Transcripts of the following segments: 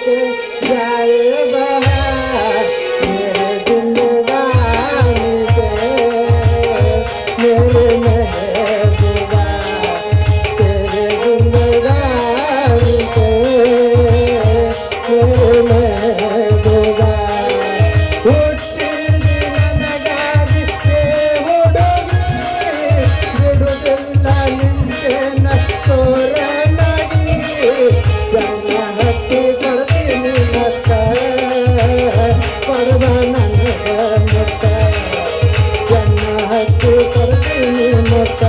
के जाए बहार मेरे जिंदगानी पे मेरे महबूबा तेरे जिंदगानी पे मेरे महबूबा ಹುಟ್ಟಿದ ನನಗಾಗಿ ಹುಡುಗಿ ಬಿಡುವುದಿಲ್ಲ ನಿಂತೇನ ತೋರಣಗಿ ಜನ ಹತ್ತಿ ಕೊಡ್ತೀನಿ ಮತ್ತ ಕೊಡದ ನನಗ ಮತ್ತ ಜನ ಹತ್ತಿ ಕೊಡ್ತೀನಿ ಮತ್ತ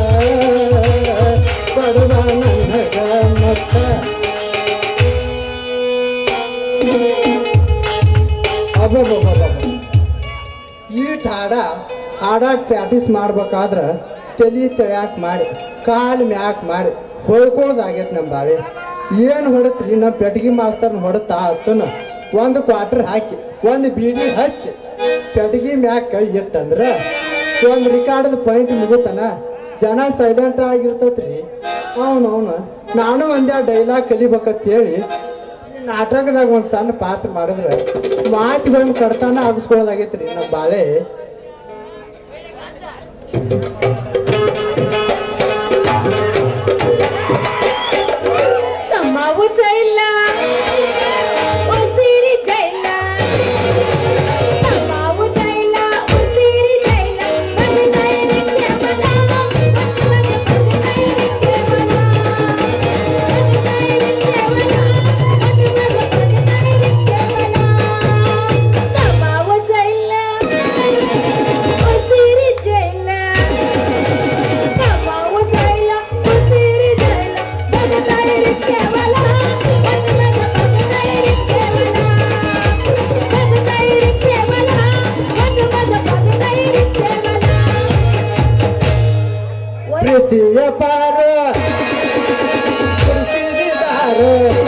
ಕೊಡದ ನನಗ ಮತ್ತ ಅಬ್ಬಬ್ಬಬ್ಬಬ್ಬ ಈಟ್ ಹಾಡ ಹಾಡಾಕ್ ಪ್ರಾಕ್ಟೀಸ್ ಮಾಡ್ಬೇಕಾದ್ರೆ ತಲೆ ತೆಳ್ಯಾಕ್ ಮಾಡಿ ಕಾಲು ಮ್ಯಾಕ್ ಮಾಡಿ ಹೊಯ್ಕೊಳ್ಳೋದಾಗೈತೆ ನಮ್ಮ ಬಾಳೆ ಏನು ಹೊಡತ್ರಿ ನಮ್ಮ ಪೆಟ್ಗಿ ಮಾಸ್ತರ್ನ ಹೊಡತಾ ಹತ್ತನ ಒಂದು ಕ್ವಾರ್ಟರ್ ಹಾಕಿ ಒಂದು ಬೀಡಿ ಹಚ್ಚಿ ಪೆಟ್ಗಿ ಮ್ಯಾಕ್ ಕೈ ಇಟ್ಟಂದ್ರೆ ಒಂದು ರಿಕಾರ್ಡ್ದ ಪಾಯಿಂಟ್ ಮುಗುತ್ತಾನ ಜನ ಸೈಲೆಂಟ್ ಆಗಿರ್ತೈತ್ರಿ ಅವನು ಅವನು ನಾನು ಒಂದೇ ಡೈಲಾಗ್ ಕಲಿಬೇಕಂತೇಳಿ ನಾಟಕದಾಗ ಒಂದು ಸಣ್ಣ ಪಾತ್ರ ಮಾಡಿದ್ರೆ ಮಾತಿಗೊಂದು ಕಡ್ತಾನ ಆಗಿಸ್ಕೊಳ್ಳೋದಾಗೈತ್ರಿ ನಮ್ಮ ಬಾಳೆ ಕಮ್ಮಾವು ಚೈಲ ಉಸಿರಿ ಚೈಲ ಕಮ್ಮಾವು ಚೈಲ ಉಸಿರಿ ಚೈಲ ಬಂದ ಕೈರಿ ಚಮಲ ಬಂದ ಬಂದ ಕೈರಿ ಚಮಲ ಬಂದ ಕೈರಿ ಚಮಲ ಬಂದ ಬಂದ ಕೈರಿ ಚಮಲ ಕಮ್ಮಾವು ಚೈಲ ಉಸಿರಿ ಚೈಲ ಕಮ್ಮಾವು ಚೈಲ ಉಸಿರಿ ಚೈಲ ಬಂದ ಕೈರಿ ಚಮಲ ಬಂದ ಬಂದ ಬಂದ ಕೈರಿ ಚಮಲ ಬಂದ ಕೈರಿ ಚಮಲ ಬಂದ ಬಂದ ಬಂದ ಕೈರಿ ಚಮಲ ಪ್ರೀತಿಯ ಪಾರ ಕುಡಿಸಿದಾರ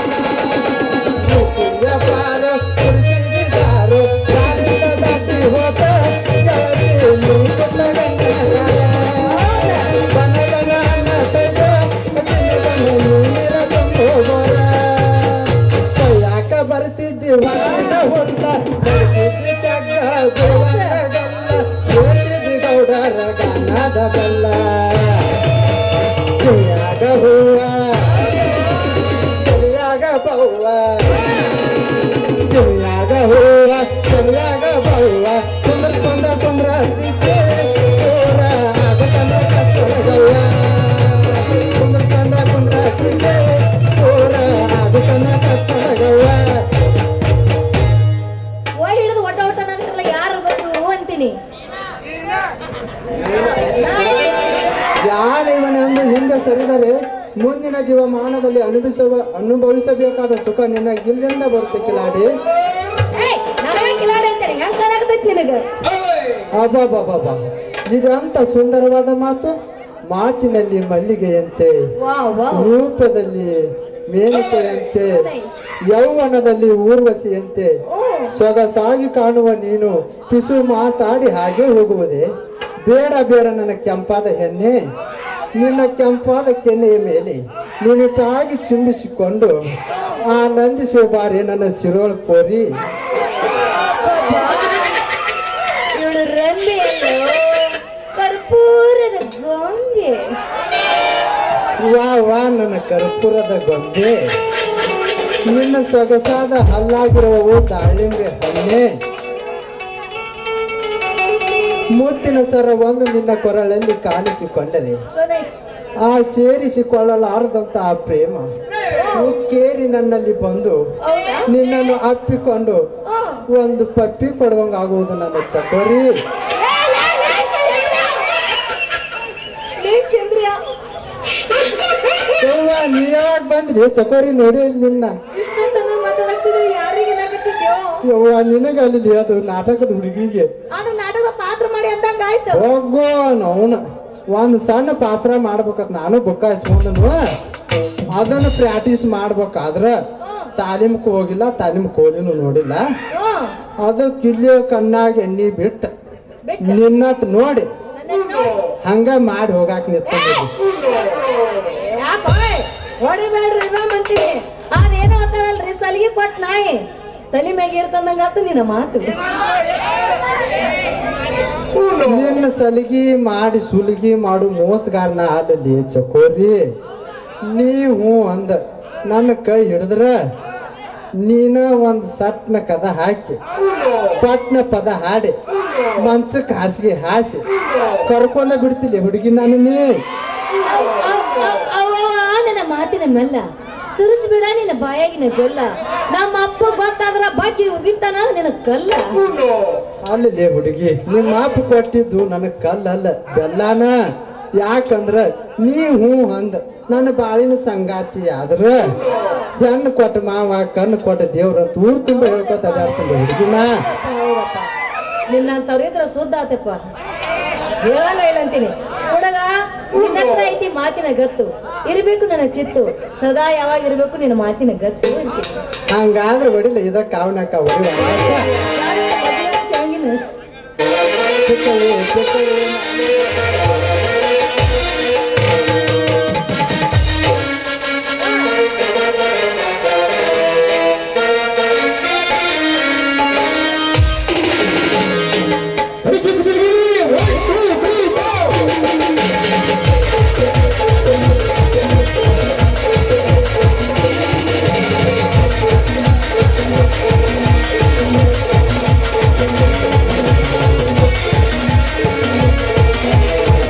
ಪ್ರೀತಿಯ ಪಾರ ಕುಡಿಸಿದಾರ ಗಾಡಿಯ ದಾಟಿ ಹೋತ ಗೆಳತಿ ನೀ ಕೊಟ್ಟ ಗಂಡನ ಬನಗನ ನಸಗ ತಿನ್ನಗನ ನೀರ ತುಂಬೋರ ಕೈಯಾಕ ಬರ್ತಿದ್ದಿ ಹೊರಡ ಹೊತ್ತ ಬರ್ತಿದ್ದಿ ತಗ್ಗ ಗೋವಂಗ ಗಲ್ಲ ಓಟಿದ್ದಿ ಗೌಡರ ಗಾನದ ಬೆಲ್ಲ ಕಿವಿಯಾಗ ಹೂವ ತಲೆಯಾಗ ಬವ್ವ ಕಿವಿಯಾಗ ಹೂವ ತಲೆಯಾಗ ಬವ್ವ ಕುಂದ್ರಸ್ಕೊಂಡ ಕುಂದ್ರ ಪೂರ ಆಗತನ ಕತ್ತಲಗವ್ವ ಕುಂದ್ರಸ್ಕೊಂಡ ಕುಂದ್ರ ಪೂರ ಆಗತನ ಕತ್ತಲಗವ್ವ ಓಯ್ ಹಿಡಿದು ಒಟ್ಟ ಒಟ್ಟ ನಾಗತ್ರಲ್ಲ ಯಾರು ಬೇಕು ಅಂತೀನಿ ಯಾರ ಇವನೆಂದು ಹಿಂದೆ ಸರಿದರೆ ಮುಂದಿನ ಜೀವಮಾನದಲ್ಲಿ ಅನುಭವಿಸುವ ಅನುಭವಿಸಬೇಕಾದ ಸುಖ ನಿನಗಿಲ್ಲಿಂದ ಬರುತ್ತಿಕ್ಕಿಲಾಡಿ ಏಯ್ ನಾವೇ ಕಿಲಾಡಿ ಅಂತಾರೆ ಹೆಂಗ್ ಕಾಣಕತ್ತೈತಿ ನಿನಗ ಅಬ್ಬಬ್ಬಬ್ಬ ಇದಂತ ಸುಂದರವಾದ ಮಾತು ಮಾತಿನಲ್ಲಿ ಮಲ್ಲಿಗೆಯಂತೆ ವಾ ವಾ ರೂಪದಲ್ಲಿ ಮೇನಕೆಯಂತೆ ಯೌವನದಲ್ಲಿ ಊರ್ವಶಿಯಂತೆ ಓ ಸೊಗಸಾಗಿ ಕಾಣುವ ನೀನು ಪಿಸು ಮಾತಾಡಿ ಹಾಗೆ ಹೋಗುವುದೇ ಬೇಡ ಬೇಡ ನನ್ನ ಕೆಂಪಾದ ಹೆಣ್ಣೆ ನಿನ್ನ ಕೆಂಪಾದ ಕೆನ್ನೆಯ ಮೇಲೆ ನುಣಿಪಾಗಿ ಚುಂಬಿಸಿಕೊಂಡು ಆನಂದಿಸುವ ಬಾರಿ ನನ್ನ ಸಿರೋಳ ಪೋರಿ ಇವಳು ರಂಬೆಯಲ್ಲೋ ಕರ್ಪೂರದ ಗೊಂಬೆ ವಾ ವಾ ನನ್ನ ಕರ್ಪೂರದ ಗೊಂಬೆ ನಿನ್ನ ಸೊಗಸಾದ ಹಲ್ಲಾಗಿರುವವು ದಾಳಿಂಬೆ ಹಣ್ಣೆ ಮುತ್ತಿನ ಸರ ಒಂದು ನಿನ್ನ ಕೊರಳಲ್ಲಿ ಕಾಣಿಸಿಕೊಂಡರೆ ಸೊ ನೈಸ್ ಆ ಸೇರಿಸಿಕೊಳ್ಳಲಾರದಂತ ಆ ಪ್ರೇಮ ಕೇರಿ ನನ್ನಲ್ಲಿ ಬಂದು ಹೌದಾ ನಿನ್ನನ್ನು ಅಪ್ಪಿಕೊಂಡು ಓ ಒಂದು ಪಪ್ಪಿ ಕೊಡುವಂಗಾಗುವುದು ನನ್ನ ಚಕೋರಿ ಏನ್ ಚಂದ್ರಿಯ ಯವ್ವ ನೀ ಯಾವಾಗ ಬಂದ್ರಿ ಚಕೋರಿ ನೋಡಿ ನಿನ್ನ ಇಷ್ಟೊತ್ತನ ಮಾತಾಡಕ್ತಿದ್ರು ಯಾರಿಗೆ ಏನಾಗತ್ತಿದ್ಯೋ ಯವ್ವ ನಿನಗಲ್ಲಿ ಅದು ನಾಟಕದ ಹುಡುಗಿಗೆ ನಾನು ನಾಟಕದ ಪಾತ್ರ ಮಾಡಿ ಅಂದಂಗ ಆಯ್ತು ಹೋಗೋ ಅವನ ಒಂದು ಸಣ್ಣ ಪಾತ್ರ ಮಾಡ್ಬೇಕಂತ ನಾನು ಬುಕ್ಕಾಯಿಸ್ಕೊಂಡನು ಅದನ್ನು ಪ್ರಾಕ್ಟೀಸ್ ಮಾಡ್ಬೇಕಾದ್ರ ತಾಲೀಮ್ಗೆ ಹೋಗಿಲ್ಲ ತಾಲೀಮ್ಗೆ ಹೋಲಿನೂ ನೋಡಿಲ್ಲ ಹ್ಮ್ ಅದು ಕಿಲ್ಲಿಯ ಕಣ್ಣಾಗ ಎಣ್ಣಿ ಬಿಟ್ಟು ಬಿಟ್ಟು ನಿನ್ನಟ್ ನೋಡಿ ನನ್ನನ್ನ ನೋಡಿ. ಹಂಗ ಮಾಡಿ ಹೋಗಾಕ ನಿಂತಿದ್ದು ಯಾಕ ಹೊಡಿಬೇಡ್ರಿ ಇದ ಮಂತೀನಿ ಅದೇನೋ ಅಂತಾರಲ್ರಿ ಸ ಸಲಿಗೆ ಕೊಟ್ ನಾಯಿ ತಲೆ ಮ್ಯಾಗ ಇರ್ತಂದಂಗಾತ ನಿನ್ನ ಮಾತು ನಿನ್ನ ಸಲಿಗಿ ಮಾಡಿ ಸುಲಿಗಿ ಮಾಡು ಮೋಸಗಾರನ ಅಲ್ಲಿ ಚಕೋರಿ ನೀವು ಅಂದ ನನ್ನ ಕೈ ಹಿಡಿದ್ರ ನೀನ ಒಂದ್ ಸಟ್ನ ಕದ ಹಾಕಿ ಪಟ್ನ ಪದ ಹಾಡಿ ಮಂಚಕ್ಕೆ ಹಾಸಿಗೆ ಹಾಸಿ ಕರ್ಕೊಂಡ ಬಿಡ್ತಿಲ್ಲ ಹುಡುಗಿ ನಾನು ನೀ ಅವ್- ಅವ್- ಅವ್- ಅವ್ವ ನನ್ನ ಮಾತಿನ ಮೆಲ್ಲ ಸುರಿಸ್ಬಿಡ ನಿನ್ನ ಬಾಯಾಗಿನ ಜೊಲ್ಲ ನಮ್ಮ ಅಪ್ಪ ಗೊತ್ತಾದ್ರ ಬಾಕಿ ಉಗಿತಾನ ನಿನ್ನ ಕಲ್ಲ ಅಲ್ಲಿ ಹುಡುಗಿ ನಿಮ್ಮ ಅಪ್ಪ ಕೊಟ್ಟಿದ್ದು ನನಗೆ ಕಲ್ಲಲ್ಲ ಬೆಲ್ಲಾನ ಯಾಕಂದ್ರ ನೀ ಹ್ಞೂ ಅಂದ ನನ್ನ ಬಾಳಿನ ಸಂಗಾತಿ ಆದ್ರ ಹೆಣ್ಣು ಕೊಟ್ಟ ಮಾವ ಕಣ್ಣು ಕೊಟ್ಟ ದೇವ್ರ ಅಂತ ಊರು ತುಂಬ ಹೇಳ್ಕೊತ ಅಡ್ಯಾಡ್ತಂದ ಹುಡುಗಿನ ಹೌದಪ್ಪ, ಹೌದಪ್ಪ ನಿನ್ನಂತವ್ರ ಇದ್ರ ಸುದ್ದ ಆತಪ್ಪ ಹೇಳಲ್ಲ ಹೇಳಂತೀನಿ ಹುಡುಗ ನಿನ್ನ ಹತ್ರ ಐತಿ ಮಾತಿನ ಗತ್ತು ಇರ್ಬೇಕು ನನ್ನ ಚಿತ್ತು ಸದಾ ಯಾವಾಗ ಇರ್ಬೇಕು ನಿನ್ನ ಮಾತಿನ ಗತ್ತು ಅಂತೀನಿ ಹಂಗಾದ್ರೆ ಹೊಡಿಲ್ಲ ಇದ ಕಾವನಕ್ಕ ಹೊಡಿ ಶಾವಿಗಿನ ¡Vamos!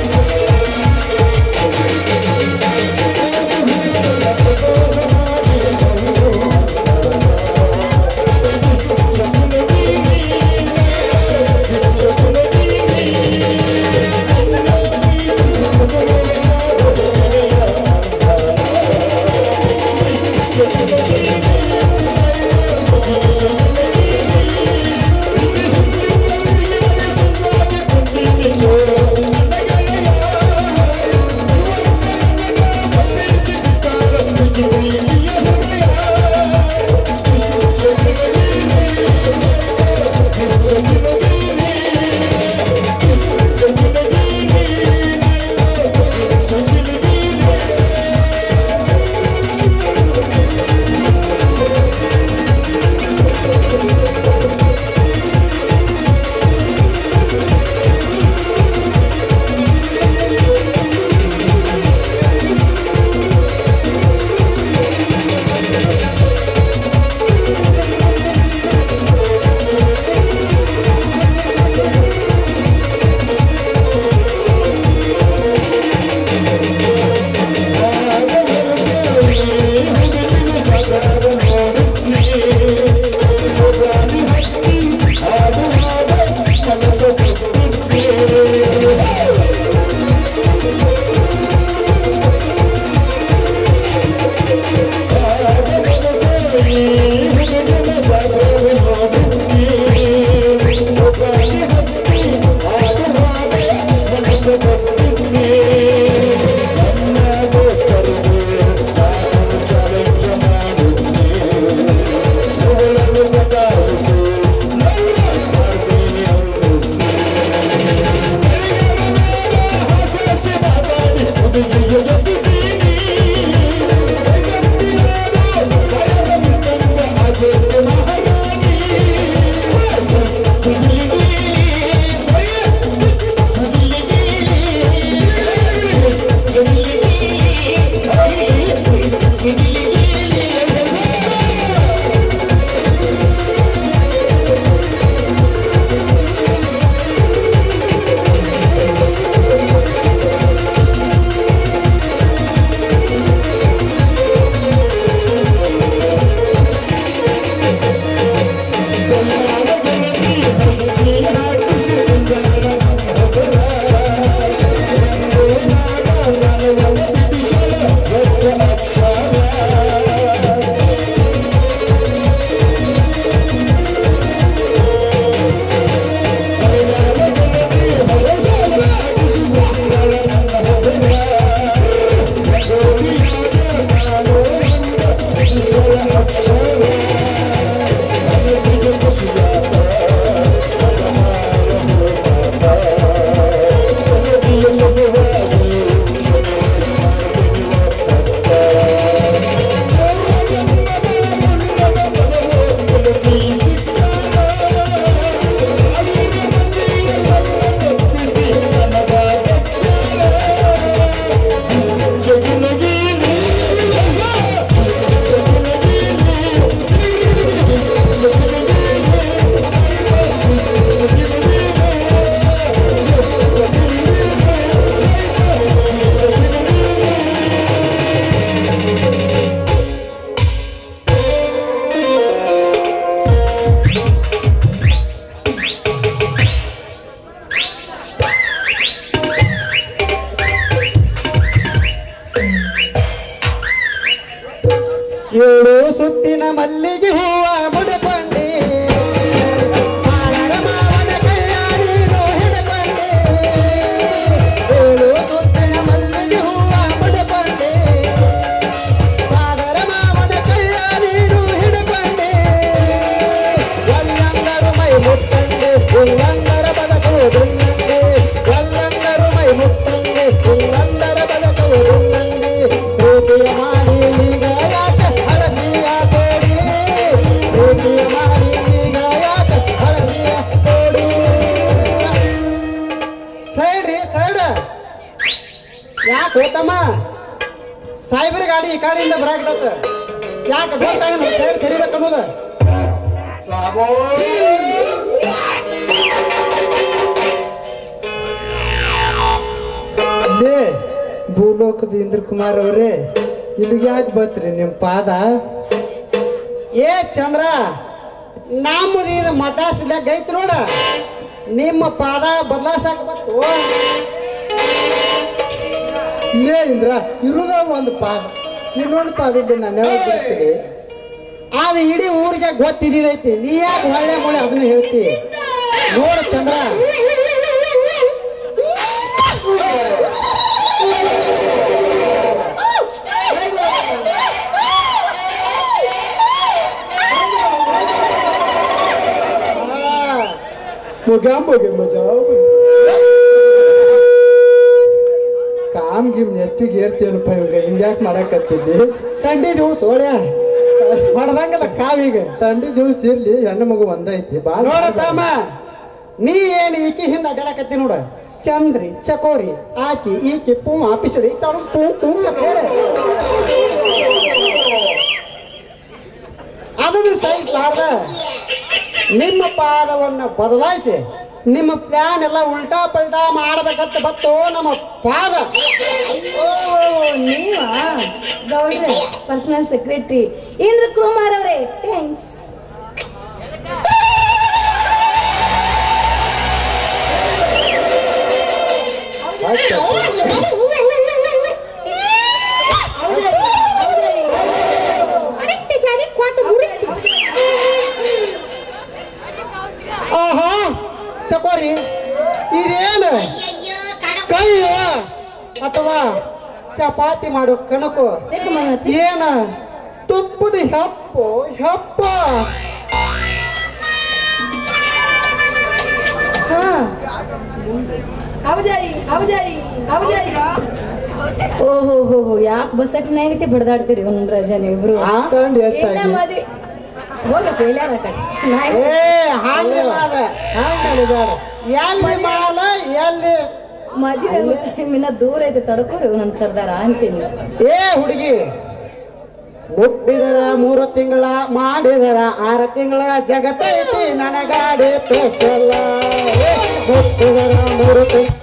ಹೋತಮ್ಮ ಸಾಹೇಬ್ರ ಗಾಡಿ ಈ ಕಡೆಯಿಂದ ಬರಾಕತ್ತ ಯಾಕೆ ಗೊತ್ತಾಗ ನಮ್ಮ ಸೈಡ್ ಸರಿಬೇಕು ಅನ್ನೋದು ಲೇ ಭೂಲೋಕದ ಇಂದ್ರ ಕುಮಾರ್ ಅವರೇ ಇಲ್ಲಿಗೆ ಯಾಕೆ ಬತ್ರಿ ನಿಮ್ಮ ಪಾದ ಏ ಚಂದ್ರ ನಮ್ಮದು ಇದು ಮಟಾಸಿದಾಗ ಐತಿ ನೋಡ ನಿಮ್ಮ ಪಾದ ಬದಲಾಸಕ್ ಬತ್ತು ಲೇ ಇಂದ್ರ ಇರುದ ಒಂದು ಪಾದ ಇನ್ನೊಂದು ಪಾದ ಇದೆ ನಾನು ಯಾವಾಗ ಬಿಡ್ತೀನಿ ಅದು ಇಡೀ ಊರಿಗೆ ಗೊತ್ತಿದ್ದೈತಿ ನೀ ಯಾಕೆ ಹೊಳ್ಳೆ ಮುಳೆ ಅದನ್ನ ಹೇಳ್ತಿ ನೋಡು ಚಂದ್ರ ಮುಗಾಂಬೋಗೆ ಮಜಾ ಕಾಮ್ ಗಿಮ್ ನೆತ್ತಿಗೆ ಏರ್ತೀವನಪ್ಪ ಇವಾಗ ಹಿಂಗ್ಯಾಕೆ ಮಾಡಕತ್ತಿದ್ದಿ ತಂಡಿ ದಿವಸ ಓಡ್ಯ ಹೊಡೆದಂಗಲ್ಲ ಕಾವೀಗ ತಂಡಿ ದಿವಸ ಇರ್ಲಿ ಹೆಣ್ಣು ಮಗು ಒಂದೈತಿ ಬಾಳ ನೋಡತ್ತಮ್ಮ ನೀ ಏನು ಈಕಿ ಹಿಂದ ಅಡ್ಡಾಡಕತ್ತಿ ನೋಡ ಚಂದ್ರಿ ಚಕೋರಿ ಆಕಿ ಈಕಿ ಪೂ ಆಪಿಸಡಿ ತಾನು ಪೂ ಪೂ ಚಕೋರಿ ಅದನ್ನು ಸಹಿಸಲಾರ್ದ ನಿಮ್ಮ ಪಾದವನ್ನ ಬದಲಾಯಿಸಿ ನಿಮ್ಮ ಪ್ಲಾನ್ ಎಲ್ಲ ಉಲ್ಟಾ ಪಲ್ಟಾ ಮಾಡ್ಬೇಕಂತ ಬತ್ತು ನಮ್ಮ ಪಾದ ಓ ನೀವಾ ಗೌಡ್ರೆ ಪರ್ಸನಲ್ ಸೆಕ್ರೆಟರಿ ಇಂದ್ರ ಕುಮಾರ್ ಅವರೇ ಥ್ಯಾಂಕ್ಸ್ ಆಹಾ ಚಕೋರಿ ಇದೇನು ಕೈಯ ಅಥವಾ ಚಪಾತಿ ಮಾಡೋ ಕಣಕು ಏನ ತುಪ್ಪದ ಹೆಪ್ಪು ಹೆಪ್ಪ ಹಾ ಓಹೋ ಹೋ ಹೋ ಯಾಕೆ ಬಸ್ಸಟ್ಟಿನಾಗೈತಿ ಬಡ್ದಾಡ್ತೀರಿ ಒಂದ್ ರಜಾ ನೀವಿಬ್ರು ತಂಡ್ ಏನ ಹೆಚ್ಚಾಗಿ ಮದ್ವೆ ಹೋಗಪ್ಪ ಎಲ್ಲಾರ ಕಡೆ ನಾಯಿ ಏ ಹಂಗಿಲ್ಲ ಅದ ಹಂಗಲ್ಲ ಬೇಡ ಎಲ್ಲಿ ಮಾಲ ಎಲ್ಲಿ ಮದುವೆ ಟೈಮಿನ ದೂರ ಐತೆ ತಡ್ಕೋರಿ ಒಂದೊಂದ್ ಸರ್ದಾರ ಅಂತೀನಿ ಏ ಹುಡುಗಿ ಮುಟ್ಟಿದರ ಮೂರು ತಿಂಗಳ ಮಾಡಿದರ ಆರು ತಿಂಗಳ ಜಗತ್ತೈತಿ ನನಗಾಡಿ ಸ್ಪೆಷಲ್ ಮುಟ್ಟಿದರ ಮೂರು ತಿಂಗಳ